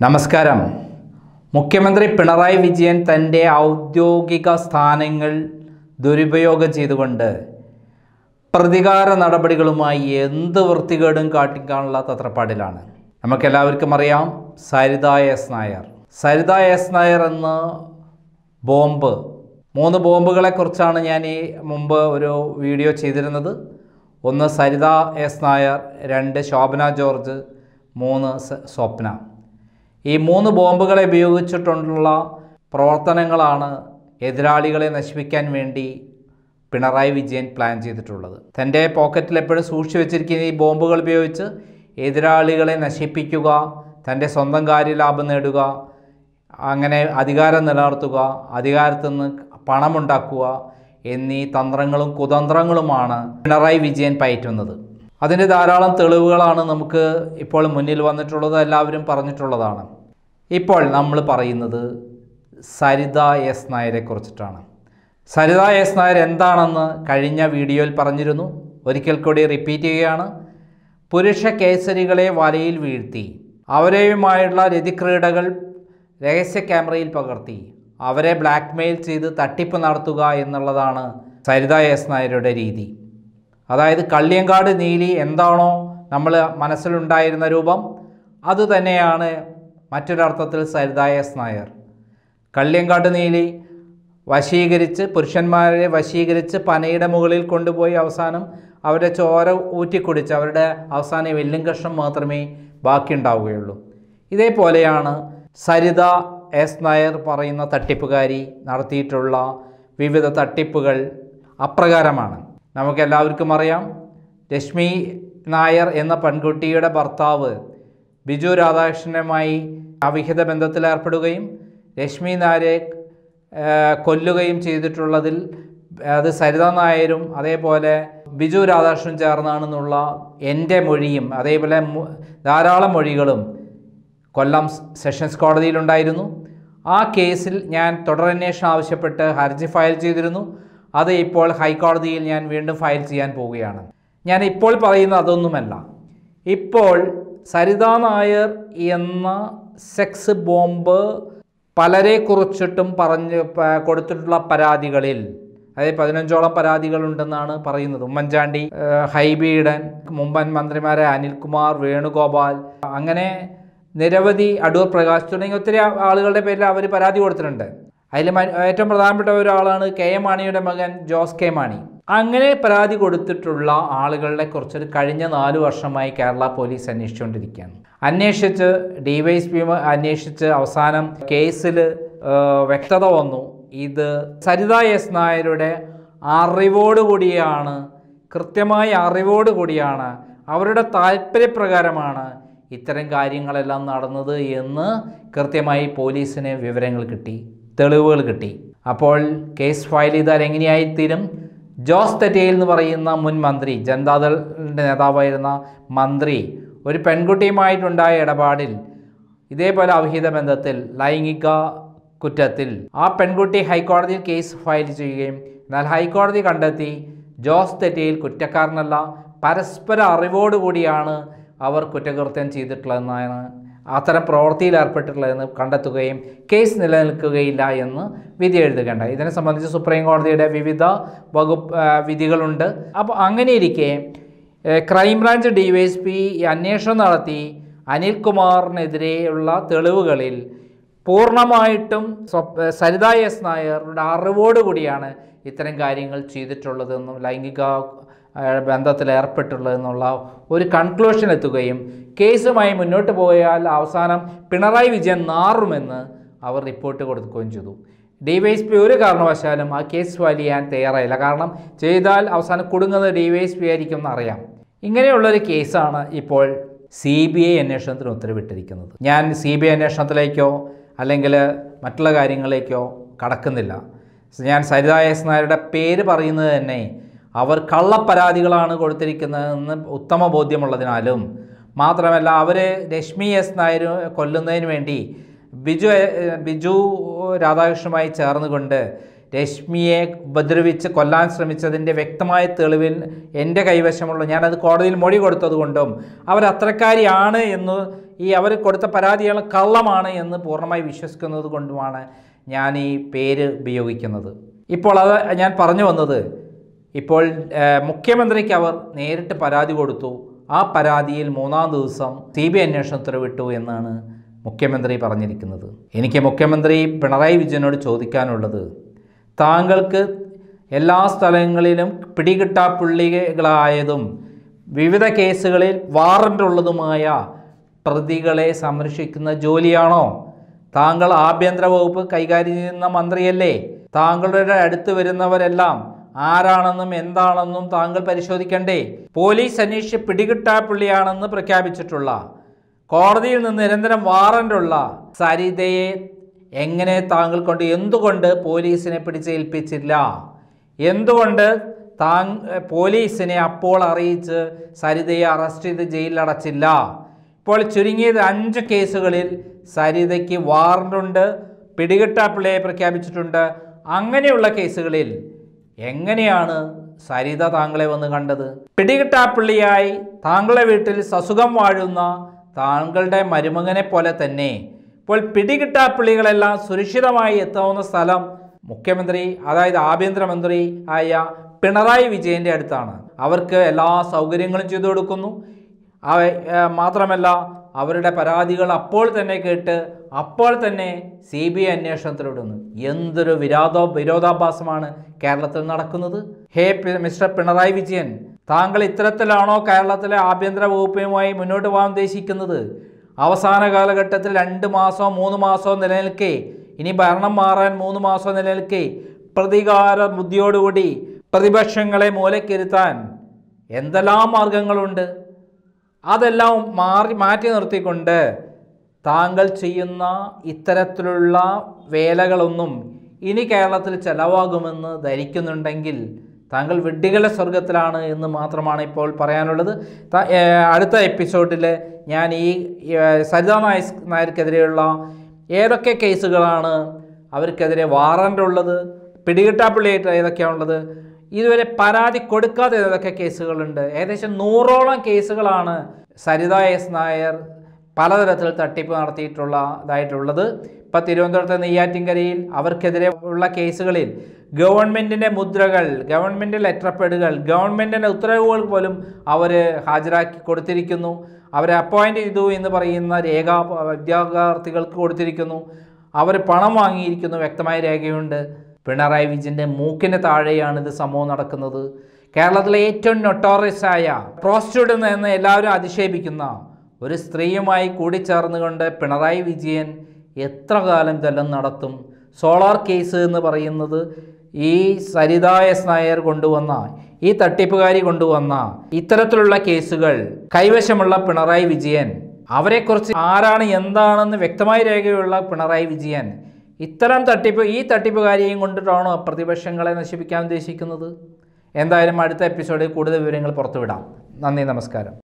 നമസ്കാരം മുഖ്യമന്ത്രി പിണറായി വിജയൻ തൻ്റെ ഔദ്യോഗിക സ്ഥാനങ്ങൾ ദുരുപയോഗം ചെയ്തുകൊണ്ട് പ്രതികാര നടപടികളുമായി എന്ത് വൃത്തികേടും കാട്ടിക്കാനുള്ള തത്രപ്പാടിലാണ് നമുക്കെല്ലാവർക്കും അറിയാം സരിത എസ് നായർ സരിത എസ് നായർ എന്ന ബോംബ് മൂന്ന് ബോംബുകളെക്കുറിച്ചാണ് ഞാൻ ഈ മുമ്പ് ഒരു വീഡിയോ ചെയ്തിരുന്നത് ഒന്ന് സരിത എസ് നായർ രണ്ട് ശോഭന ജോർജ് മൂന്ന് സ- സ്വപ്ന ഈ മൂന്ന് ബോംബുകളെ ഉപയോഗിച്ചിട്ടുള്ള പ്രവർത്തനങ്ങളാണ് എതിരാളികളെ നശിപ്പിക്കാൻ വേണ്ടി പിണറായി വിജയൻ പ്ലാൻ ചെയ്തിട്ടുള്ളത് തൻ്റെ പോക്കറ്റിൽ എപ്പോഴും സൂക്ഷിച്ചു വെച്ചിരിക്കുന്ന ഈ ബോംബുകൾ ഉപയോഗിച്ച് എതിരാളികളെ നശിപ്പിക്കുക തൻ്റെ സ്വന്തം കാര്യലാഭം നേടുക അങ്ങനെ അധികാരം നിലനിർത്തുക അധികാരത്തിൽ നിന്ന് പണമുണ്ടാക്കുക എന്നീ തന്ത്രങ്ങളും കുതന്ത്രങ്ങളുമാണ് പിണറായി വിജയൻ പയറ്റുന്നത് അതിൻ്റെ ധാരാളം തെളിവുകളാണ് നമുക്ക് ഇപ്പോൾ മുന്നിൽ വന്നിട്ടുള്ളത് എല്ലാവരും പറഞ്ഞിട്ടുള്ളതാണ് ഇപ്പോൾ നമ്മൾ പറയുന്നത് സരിത എസ് നായരെ കുറിച്ചിട്ടാണ് സരിത എസ് നായർ എന്താണെന്ന് കഴിഞ്ഞ വീഡിയോയിൽ പറഞ്ഞിരുന്നു ഒരിക്കൽ കൂടി റിപ്പീറ്റ് ചെയ്യുകയാണ് പുരുഷ കേസരികളെ വലയിൽ വീഴ്ത്തി അവരെയുമായുള്ള രതിക്രീഡകൾ രഹസ്യ ക്യാമറയിൽ പകർത്തി അവരെ ബ്ലാക്ക്മെയിൽ ചെയ്ത് തട്ടിപ്പ് നടത്തുക എന്നുള്ളതാണ് സരിത എസ് നായരുടെ രീതി അതായത് കള്ളിയങ്കാട് നീലി എന്താണോ നമ്മൾ മനസ്സിലുണ്ടായിരുന്ന രൂപം അതുതന്നെയാണ് മറ്റൊരർത്ഥത്തിൽ സരിത എസ് നായർ കള്ളിയങ്കാട്ട് നീലി വശീകരിച്ച് പുരുഷന്മാരെ വശീകരിച്ച് പനയുടെ മുകളിൽ കൊണ്ടുപോയി അവസാനം അവരുടെ ചോര ഊറ്റിക്കുടിച്ച് അവരുടെ അവസാനം എല്ലും കഷ്ണം മാത്രമേ ബാക്കിയുണ്ടാവുകയുള്ളൂ ഇതേപോലെയാണ് സരിത എസ് നായർ പറയുന്ന തട്ടിപ്പുകാരി നടത്തിയിട്ടുള്ള വിവിധ തട്ടിപ്പുകൾ അപ്രകാരമാണ് നമുക്കെല്ലാവർക്കും അറിയാം രശ്മി നായർ എന്ന പെൺകുട്ടിയുടെ ഭർത്താവ് ബിജു രാധാകൃഷ്ണനുമായി അവിഹിത ബന്ധത്തിലേർപ്പെടുകയും രശ്മി നായരെ ഏഹ്, കൊല്ലുകയും ചെയ്തിട്ടുള്ളതിൽ അത് സരിത നായരും അതേപോലെ ബിജു രാധാകൃഷ്ണൻ ചേർന്നാണെന്നുള്ള എൻ്റെ മൊഴിയും അതേപോലെ മു- ധാരാളം മൊഴികളും കൊല്ലം സ് സെഷൻസ് കോടതിയിലുണ്ടായിരുന്നു ആ കേസിൽ ഞാൻ തുടരന്വേഷണം ആവശ്യപ്പെട്ട് ഹർജി ഫയൽ ചെയ്തിരുന്നു അത് ഇപ്പോൾ ഹൈക്കോടതിയിൽ ഞാൻ വീണ്ടും ഫയൽ ചെയ്യാൻ പോവുകയാണ് ഞാൻ ഇപ്പോൾ പറയുന്ന അതൊന്നുമല്ല ഇപ്പോൾ സരിത നായർ എന്ന സെക്സ് ബോംബ് പലരെ കുറിച്ചിട്ടും പറഞ്ഞ് പ- കൊടുത്തിട്ടുള്ള പരാതികളിൽ അതായത് പതിനഞ്ചോളം പരാതികളുണ്ടെന്നാണ് പറയുന്നത് ഉമ്മൻചാണ്ടി ഏഹ്, ഹൈബീഡൻ മുമ്പൻ മന്ത്രിമാരെ അനിൽകുമാർ വേണുഗോപാൽ അങ്ങനെ നിരവധി അടൂർ പ്രകാശ് തുടങ്ങിയ ഒത്തിരി ആ- ആളുകളുടെ പേരിൽ അവർ പരാതി കൊടുത്തിട്ടുണ്ട് അതിൽ ഏറ്റവും പ്രധാനപ്പെട്ട ഒരാളാണ് കെ എം മാണിയുടെ മകൻ ജോസ് കെ മാണി അങ്ങനെ പരാതി കൊടുത്തിട്ടുള്ള ആളുകളുടെ കുറിച്ച് കഴിഞ്ഞ നാല് വർഷമായി കേരള പോലീസ് അന്വേഷിച്ചുകൊണ്ടിരിക്കുകയാണ് അന്വേഷിച്ച് ഡിവൈഎസ്പി അന്വേഷിച്ച് അവസാനം കേസിൽ വ്യക്തത വന്നു ഇത് സരിത എസ് നായരുടെ അറിവോടുകൂടിയാണ് കൃത്യമായ അറിവോടുകൂടിയാണ് അവരുടെ താല്പര്യപ്രകാരമാണ് ഇത്തരം കാര്യങ്ങളെല്ലാം നടന്നത് എന്ന് കൃത്യമായി പോലീസിന് വിവരങ്ങൾ കിട്ടി തെളിവുകൾ കിട്ടി അപ്പോൾ കേസ് ഫയൽ ചെയ്താൽ എങ്ങനെയായിത്തീരും ജോസ് തെറ്റയിൽ എന്ന് പറയുന്ന മുൻ മന്ത്രി ജനതാദളിൻ്റെ നേതാവായിരുന്ന മന്ത്രി ഒരു പെൺകുട്ടിയുമായിട്ടുണ്ടായ ഇടപാടിൽ ഇതേപോലെ അവിഹിത ബന്ധത്തിൽ ലൈംഗിക കുറ്റത്തിൽ ആ പെൺകുട്ടി ഹൈക്കോടതിയിൽ കേസ് ഫയൽ ചെയ്യുകയും എന്നാൽ ഹൈക്കോടതി കണ്ടെത്തി ജോസ് തെറ്റയിൽ കുറ്റക്കാരനല്ല പരസ്പര അറിവോടുകൂടിയാണ് അവർ കുറ്റകൃത്യം ചെയ്തിട്ടുള്ളതെന്നാണ് അത്തരം പ്രവൃത്തിയിൽ ഏർപ്പെട്ടിട്ടുള്ളതെന്ന് കണ്ടെത്തുകയും കേസ് നിലനിൽക്കുകയില്ല എന്ന് വിധി എഴുതുകയുണ്ടായി ഇതിനെ സംബന്ധിച്ച് സുപ്രീം കോടതിയുടെ വിവിധ വകുപ്പ് ആ, വിധികളുണ്ട് അപ്പോൾ അങ്ങനെയിരിക്കെ ഏഹ്, crime branch D Y S P ഈ അന്വേഷണം നടത്തി അനിൽകുമാറിനെതിരെയുള്ള തെളിവുകളിൽ പൂർണ്ണമായിട്ടും സ്വപ് സരിത എസ് നായരുടെ അറിവോടുകൂടിയാണ് ഇത്തരം കാര്യങ്ങൾ ചെയ്തിട്ടുള്ളതെന്നും ലൈംഗിക ഏഹ്, ബന്ധത്തിൽ ഏർപ്പെട്ടുള്ളതെന്നുള്ള ഒരു കൺക്ലൂഷൻ എത്തുകയും കേസുമായി മുന്നോട്ട് പോയാൽ അവസാനം പിണറായി വിജയൻ നാറുമെന്ന് അവർ റിപ്പോർട്ട് കൊടുക്കുകയും ചെയ്തു ഡിവൈഎസ്പി ഒരു കാരണവശാലും ആ കേസ് ഫയൽ ചെയ്യാൻ തയ്യാറായില്ല കാരണം ചെയ്താൽ അവസാനം കുടുങ്ങുന്നത് ഡിവൈഎസ്പി ആയിരിക്കും എന്നറിയാം ഇങ്ങനെയുള്ളൊരു കേസാണ് ഇപ്പോൾ സി ബി ഐ അന്വേഷണത്തിന് ഉത്തരവിട്ടിരിക്കുന്നത് ഞാൻ സി ബി ഐ അന്വേഷണത്തിലേക്കോ അല്ലെങ്കിൽ മറ്റുള്ള കാര്യങ്ങളിലേക്കോ കടക്കുന്നില്ല ഞാൻ സരിത എസ് നായരുടെ പേര് പറയുന്നത് തന്നെ അവർ കള്ളപ്പരാതികളാണ് കൊടുത്തിരിക്കുന്നതെന്ന് ഉത്തമ ബോധ്യമുള്ളതിനാലും മാത്രമല്ല അവർ രശ്മി എസ് നായർ കൊല്ലുന്നതിന് വേണ്ടി ബിജു എ- ബിജു രാധാകൃഷ്ണനുമായി ചേർന്നുകൊണ്ട് രശ്മിയെ ഉപദ്രവിച്ച് കൊല്ലാൻ ശ്രമിച്ചതിൻ്റെ വ്യക്തമായ തെളിവിൽ എൻ്റെ കൈവശമുള്ള ഞാനത് കോടതിയിൽ മൊഴി കൊടുത്തതുകൊണ്ടും അവർ അത്രക്കാരിയാണ് എന്ന് ഈ അവർ കൊടുത്ത പരാതികൾ കള്ളമാണ് എന്ന് പൂർണ്ണമായി വിശ്വസിക്കുന്നത് കൊണ്ടുമാണ് ഞാൻ ഈ പേര് ഉപയോഗിക്കുന്നത് ഇപ്പോൾ അത് ഞാൻ പറഞ്ഞു വന്നത് ഇപ്പോൾ ഏഹ്, മുഖ്യമന്ത്രിക്ക് അവർ നേരിട്ട് പരാതി കൊടുത്തു ആ പരാതിയിൽ മൂന്നാം ദിവസം സി ബി ഐ അന്വേഷണം ഉത്തരവിട്ടു എന്നാണ് മുഖ്യമന്ത്രി പറഞ്ഞിരിക്കുന്നത് എനിക്ക് മുഖ്യമന്ത്രി പിണറായി വിജയനോട് ചോദിക്കാനുള്ളത് താങ്കൾക്ക് എല്ലാ സ്ഥലങ്ങളിലും പിടികിട്ടാ പുള്ളികളായതും വിവിധ കേസുകളിൽ വാറൻ്റുള്ളതുമായ പ്രതികളെ സംരക്ഷിക്കുന്ന ജോലിയാണോ താങ്കൾ ആഭ്യന്തര വകുപ്പ് കൈകാര്യം ചെയ്യുന്ന മന്ത്രിയല്ലേ താങ്കളുടെ അടുത്ത് വരുന്നവരെല്ലാം ആരാണെന്നും എന്താണെന്നും താങ്കൾ പരിശോധിക്കണ്ടേ പോലീസ് അന്വേഷിച്ച് പിടികിട്ടാ പുള്ളിയാണെന്ന് പ്രഖ്യാപിച്ചിട്ടുള്ള കോടതിയിൽ നിന്ന് നിരന്തരം വാറൻ്റുള്ള സരിതയെ എങ്ങനെ താങ്കൾ കൊണ്ട് എന്തുകൊണ്ട് പോലീസിനെ പിടിച്ചേൽപ്പിച്ചില്ല എന്തുകൊണ്ട് താങ് പോലീസിനെ അപ്പോൾ അറിയിച്ച് സരിതയെ അറസ്റ്റ് ചെയ്ത് ജയിലിൽ അടച്ചില്ല ഇപ്പോൾ ചുരുങ്ങിയത് അഞ്ച് കേസുകളിൽ സരിതയ്ക്ക് വാറണ്ടുണ്ട് പിടികിട്ടാപ്പിള്ളയെ പ്രഖ്യാപിച്ചിട്ടുണ്ട് അങ്ങനെയുള്ള കേസുകളിൽ എങ്ങനെയാണ് സരിത താങ്കളെ വന്ന് കണ്ടത് പിടികിട്ടാപ്പിള്ളിയായി താങ്കളുടെ വീട്ടിൽ സസുഖം വാഴുന്ന താങ്കളുടെ മരുമകനെ പോലെ തന്നെ ഇപ്പോൾ പിടികിട്ടാപ്പിള്ളികളെല്ലാം സുരക്ഷിതമായി എത്താവുന്ന സ്ഥലം മുഖ്യമന്ത്രി അതായത് ആഭ്യന്തരമന്ത്രി ആയ പിണറായി വിജയൻ്റെ അടുത്താണ് അവർക്ക് എല്ലാ സൗകര്യങ്ങളും ചെയ്തു കൊടുക്കുന്നു അവ ഏർ മാത്രമല്ല അവരുടെ പരാതികൾ അപ്പോൾ തന്നെ കേട്ട് അപ്പോൾ തന്നെ സി ബി ഐ അന്വേഷണത്തിലിടുന്നു എന്തൊരു വിരോധ വിരോധാഭാസമാണ് കേരളത്തിൽ നടക്കുന്നത് ഹേ പി- മിസ്റ്റർ പിണറായി വിജയൻ താങ്കൾ ഇത്തരത്തിലാണോ കേരളത്തിലെ ആഭ്യന്തര വകുപ്പുമായി മുന്നോട്ട് പോകാൻ ഉദ്ദേശിക്കുന്നത് അവസാന കാലഘട്ടത്തിൽ രണ്ട് മാസമോ മൂന്ന് മാസമോ നിലനിൽക്കെ ഇനി ഭരണം മാറാൻ മൂന്ന് മാസം നിലനിൽക്കെ പ്രതികാര ബുദ്ധിയോടുകൂടി പ്രതിപക്ഷങ്ങളെ മൂലക്കിരുത്താൻ എന്തെല്ലാം മാർഗങ്ങളുണ്ട് അതെല്ലാം മാറി മാറ്റി നിർത്തിക്കൊണ്ട് താങ്കൾ ചെയ്യുന്ന ഇത്തരത്തിലുള്ള വേലകളൊന്നും ഇനി കേരളത്തിൽ ചെലവാകുമെന്ന് ധരിക്കുന്നുണ്ടെങ്കിൽ താങ്കൾ വിഡ്ഢികളുടെ സ്വർഗത്തിലാണ് എന്ന് മാത്രമാണ് ഇപ്പോൾ പറയാനുള്ളത് ത- ഏർ അടുത്ത എപ്പിസോഡിൽ ഞാൻ ഈ ഏർ സരിതാ നായസ് നായർക്കെതിരെയുള്ള ഏതൊക്കെ കേസുകളാണ് അവർക്കെതിരെ വാറൻ്റ് ഉള്ളത് പിടികിട്ടാപ്പിള്ളിയായിട്ട് ഏതൊക്കെയാണുള്ളത് ഇതുവരെ പരാതി കൊടുക്കാത്ത ഏതൊക്കെ കേസുകളുണ്ട് ഏകദേശം നൂറോളം കേസുകളാണ് സരിത എസ് നായർ പലതരത്തിൽ തട്ടിപ്പ് നടത്തിയിട്ടുള്ള ഇതായിട്ടുള്ളത് ഇപ്പം തിരുവനന്തപുരത്തെ നെയ്യാറ്റിൻകരയിൽ അവർക്കെതിരെ ഉള്ള കേസുകളിൽ ഗവൺമെൻറ്റിൻ്റെ മുദ്രകൾ ഗവൺമെൻറ് ലെറ്റർപേഡുകൾ ഗവൺമെൻറ്റിൻ്റെ ഉത്തരവുകൾ പോലും അവർ ഹാജരാക്കി കൊടുത്തിരിക്കുന്നു അവരെ അപ്പോയിൻ്റ് ചെയ്തു എന്ന് പറയുന്ന രേഖ വിദ്യാർത്ഥികൾക്ക് കൊടുത്തിരിക്കുന്നു അവർ പണം വാങ്ങിയിരിക്കുന്നു വ്യക്തമായ രേഖയുണ്ട് പിണറായി വിജയൻ്റെ മൂക്കിന് താഴെയാണ് ഇത് സംഭവം നടക്കുന്നത് കേരളത്തിലെ ഏറ്റവും നൊട്ടോറിയസ് ആയ പ്രോസ്റ്റിറ്റ്യൂട്ട് എന്ന് എല്ലാവരും അധിക്ഷേപിക്കുന്ന ഒരു സ്ത്രീയുമായി കൂടിച്ചേർന്നുകൊണ്ട് പിണറായി വിജയൻ എത്ര കാലം ഇതെല്ലാം നടത്തും സോളാർ കേസ് എന്ന് പറയുന്നത് ഈ സരിത എസ് നായർ കൊണ്ടുവന്ന ഈ തട്ടിപ്പുകാരി കൊണ്ടുവന്ന ഇത്തരത്തിലുള്ള കേസുകൾ കൈവശമുള്ള പിണറായി വിജയൻ അവരെക്കുറിച്ച് ആരാണ് എന്താണെന്ന് വ്യക്തമായ രേഖയുള്ള പിണറായി വിജയൻ ഇത്തരം തട്ടിപ്പ് ഈ തട്ടിപ്പുകാരിയെയും കൊണ്ടിട്ടാണോ പ്രതിപക്ഷങ്ങളെ നശിപ്പിക്കാൻ ഉദ്ദേശിക്കുന്നത് എന്തായാലും അടുത്ത എപ്പിസോഡിൽ കൂടുതൽ വിവരങ്ങൾ പുറത്തുവിടാം നന്ദി നമസ്കാരം